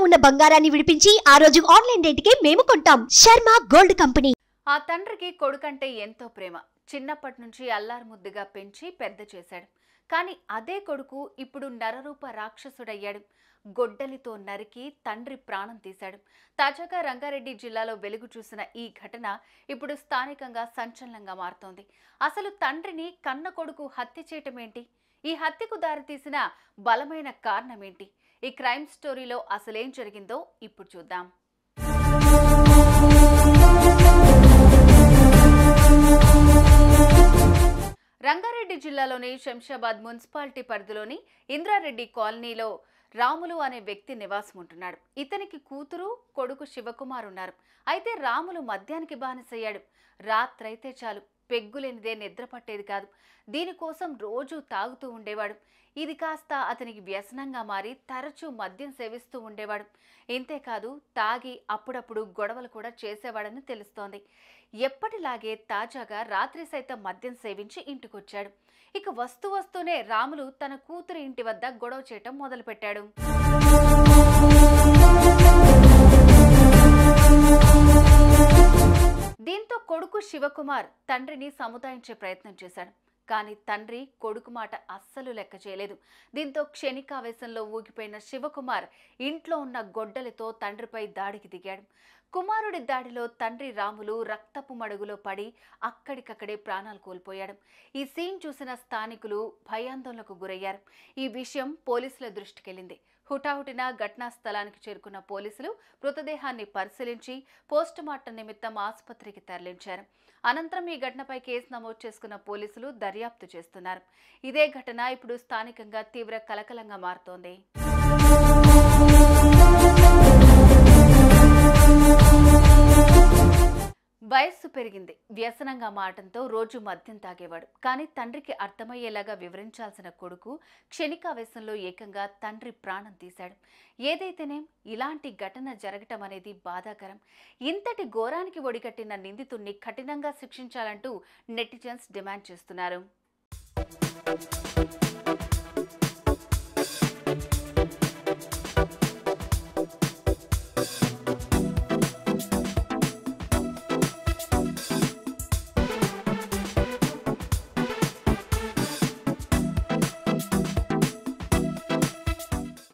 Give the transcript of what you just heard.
ఉన్న బంగారాన్ని విడిపించి ఆ రోజు ఆన్లైన్ రేటుకే మేము కొంటాం శర్మ గోల్డ్ కంపెనీ ఆ తండ్రికి కొడుకంటే ఎంతో ప్రేమ చిన్నప్పటి నుంచి అల్లారు ముద్దుగా పెంచి పెద్ద చేశాడు కానీ అదే కొడుకు ఇప్పుడు నరరూప రాక్షసుడయ్యాడు గొడ్డలితో నరికి తండ్రి ప్రాణం తీశాడు తాజాగా రంగారెడ్డి జిల్లాలో వెలుగు చూసిన ఈ ఘటన ఇప్పుడు స్థానికంగా సంచలనంగా మారుతోంది అసలు తండ్రిని కన్న కొడుకు హత్య చేయటం ఏంటి ఈ హత్యకు దారితీసిన బలమైన కారణం ఏంటి ఈ క్రైమ్ స్టోరీలో అసలేం జరిగిందో ఇప్పుడు చూద్దాం రంగారెడ్డి జిల్లాలోని శంషాబాద్ మున్సిపాలిటీ పరిధిలోని ఇంద్రారెడ్డి కాలనీలో రాములు అనే వ్యక్తి నివాసం ఉంటున్నాడు ఇతనికి కూతురు కొడుకు శివకుమార్ ఉన్నారు అయితే రాములు మద్యానికి బానిసయ్యాడు రాత్రైతే చాలు పెగ్గులేనిదే నిద్ర పట్టేది కాదు దీనికోసం రోజు తాగుతూ ఉండేవాడు ఇది కాస్త అతనికి వ్యసనంగా మారి తరచూ మద్యం సేవిస్తూ ఉండేవాడు ఇంతేకాదు తాగి అప్పుడప్పుడు గొడవలు కూడా చేసేవాడని తెలుస్తోంది ఎప్పటిలాగే తాజాగా రాత్రి సైతం మద్యం సేవించి ఇంటికొచ్చాడు ఇక వస్తూ వస్తూనే రాములు తన కూతురి ఇంటి వద్ద గొడవ చేయటం మొదలుపెట్టాడు దీంతో కొడుకు శివకుమార్ తండ్రిని సముదాయించే ప్రయత్నం చేశాడు కానీ తండ్రి కొడుకు మాట అస్సలు లెక్క చేయలేదు దీంతో క్షణికావేశంలో ఊగిపోయిన శివకుమార్ ఇంట్లో ఉన్న గొడ్డలితో తండ్రిపై దాడికి దిగాడు కుమారుడి దాడిలో తండ్రి రాములు రక్తపు మడుగులో పడి అక్కడికక్కడే ప్రాణాలు కోల్పోయాడు ఈ సీన్ చూసిన స్థానికులు భయాందోళనకు గురయ్యారు ఈ విషయం పోలీసుల దృష్టికెళ్ళింది హుటాహుటిన ఘటనా స్థలానికి చేరుకున్న పోలీసులు మృతదేహాన్ని పరిశీలించి పోస్టుమార్టం నిమిత్తం ఆసుపత్రికి తరలించారు అనంతరం ఈ ఘటనపై కేసు నమోదు చేసుకున్న పోలీసులు దర్యాప్తు చేస్తున్నారు ఇదే ఘటన ఇప్పుడు స్థానికంగా తీవ్ర కలకలంగా మారుతోంది వయస్సు పెరిగింది వ్యసనంగా మాటంతో రోజు మద్యం తాగేవాడు కానీ తండ్రికి అర్థమయ్యేలాగా వివరించాల్సిన కొడుకు క్షణికావేశంలో ఏకంగా తండ్రి ప్రాణం తీశాడు ఏదైతేనేం ఇలాంటి ఘటన జరగటం అనేది బాధాకరం ఇంతటి ఘోరానికి ఒడిగట్టిన నిందితుణ్ణి కఠినంగా శిక్షించాలంటూ నెటిజన్స్ డిమాండ్ చేస్తున్నారు